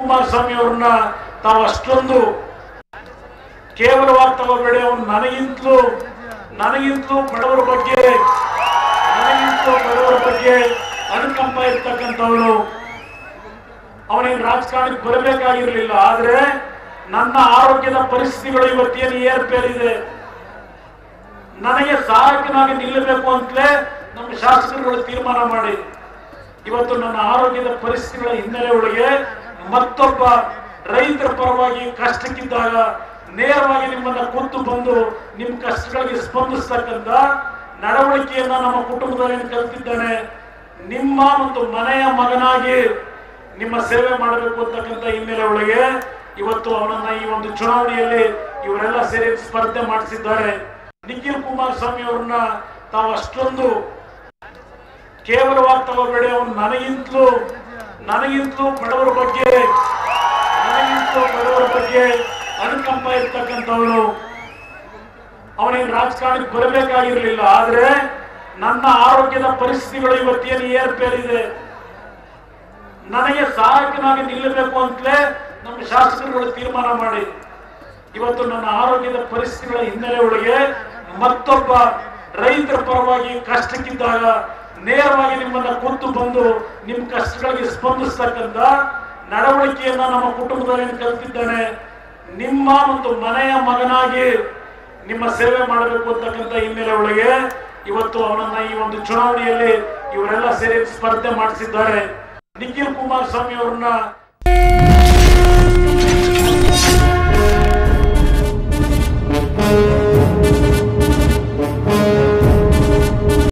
ಕುಮಾರಸ್ವಾಮಿ ಅವ್ರನ್ನ ತಾವು ಅಷ್ಟೊಂದು ಕೇವಲವಾಗಿ ತಗೋಬೇಡಿ ಅವನು ನನಗಿಂತಲೂ ನನಗಿಂತಲೂ ಬಡವರ ಬಗ್ಗೆ ನನಗಿಂತಲೂ ಬಡವರ ಬಗ್ಗೆ ಅನುಕಂಪ ಇರ್ತಕ್ಕಂಥವನು ಅವನಿಗೆ ರಾಜಕಾರಣಕ್ಕೆ ಬರಬೇಕಾಗಿರ್ಲಿಲ್ಲ ಆದ್ರೆ ನನ್ನ ಆರೋಗ್ಯದ ಪರಿಸ್ಥಿತಿಗಳು ಇವತ್ತೇನು ಏರ್ಪೇರಿದೆ ನನಗೆ ಸಹಾಯಕನಾಗಿ ನಿಲ್ಲಬೇಕು ಅಂತಲೇ ನಮ್ಮ ಶಾಸಕರುಗಳು ತೀರ್ಮಾನ ಮಾಡಿ ಇವತ್ತು ನನ್ನ ಆರೋಗ್ಯದ ಪರಿಸ್ಥಿತಿಗಳ ಹಿನ್ನೆಲೆ ಒಳಗೆ ಮತ್ತೊಬ್ಬ ರೈತರ ಪರವಾಗಿ ಕಷ್ಟಕ್ಕಿದ್ದಾಗ ನೇರವಾಗಿ ನಿಮ್ಮನ್ನ ಕೂತು ಬಂದು ನಿಮ್ಮ ಕಷ್ಟಗಳಿಗೆ ಸ್ಪಂದಿಸ್ತಕ್ಕಂಥ ನಡವಳಿಕೆಯನ್ನ ನಮ್ಮ ಕುಟುಂಬದಲ್ಲಿ ಕಲಿತಿದ್ದಾನೆ ನಿಮ್ಮ ಒಂದು ಮನೆಯ ಮಗನಾಗಿ ನಿಮ್ಮ ಸೇವೆ ಮಾಡಬೇಕು ಅಂತಕ್ಕಂಥ ಹಿನ್ನೆಲೆ ಒಳಗೆ ಇವತ್ತು ಅವನನ್ನ ಈ ಒಂದು ಚುನಾವಣೆಯಲ್ಲಿ ಇವರೆಲ್ಲ ಸೇರಿ ಸ್ಪರ್ಧೆ ಮಾಡಿಸಿದ್ದಾರೆ ನಿಖಿಲ್ ಕುಮಾರಸ್ವಾಮಿ ಅವ್ರನ್ನ ತಾವು ಅಷ್ಟೊಂದು ಕೇವಲವಾಗಿ ತಗೋಬೇಡಿ ಅವನು ನನಗಿಂತಲೂ ನನಗಿಂತಲೂ ಬಡವರ ಬಗ್ಗೆ ನನಗಿಂತಲೂ ಬಡವರ ಬಗ್ಗೆ ಅನುಕಂಪ ಇರ್ತಕ್ಕಂಥವನು ಅವನಿಗೆ ರಾಜಕಾರಣಕ್ಕೆ ಬರಬೇಕಾಗಿರ್ಲಿಲ್ಲ ಆದ್ರೆ ನನ್ನ ಆರೋಗ್ಯದ ಪರಿಸ್ಥಿತಿಗಳು ಇವತ್ತೇನು ಏರ್ಪೇರಿದೆ ನನಗೆ ಸಹಾಯಕನಾಗಿ ನಿಲ್ಲಬೇಕು ಅಂತಲೇ ನಮ್ಮ ಶಾಸಕರುಗಳು ತೀರ್ಮಾನ ಮಾಡಿ ಇವತ್ತು ನನ್ನ ಆರೋಗ್ಯದ ಪರಿಸ್ಥಿತಿಗಳ ಹಿನ್ನೆಲೆ ಒಳಗೆ ಮತ್ತೊಬ್ಬ ರೈತರ ಪರವಾಗಿ ಕಷ್ಟಕ್ಕಿದ್ದಾಗ ನೇರವಾಗಿ ನಿಮ್ಮನ್ನ ಕೂತು ಬಂದು ನಿಮ್ಮ ಕಷ್ಟಗಳಿಗೆ ಸ್ಪಂದಿಸ್ತಕ್ಕಂಥ ನಡವಳಿಕೆಯನ್ನ ನಮ್ಮ ಕುಟುಂಬದಲ್ಲಿ ಕಲಿತಿದ್ದಾನೆ ನಿಮ್ಮ ಒಂದು ಮನೆಯ ಮಗನಾಗಿ ನಿಮ್ಮ ಸೇವೆ ಮಾಡಬೇಕು ಅಂತಕ್ಕಂಥ ಹಿನ್ನೆಲೆ ಒಳಗೆ ಇವತ್ತು ಅವನನ್ನ ಈ ಒಂದು ಚುನಾವಣೆಯಲ್ಲಿ ಇವರೆಲ್ಲ ಸೇರಿ ಸ್ಪರ್ಧೆ ಮಾಡಿಸಿದ್ದಾರೆ ನಿಖಿಲ್ ಕುಮಾರಸ್ವಾಮಿ ಅವ್ರನ್ನ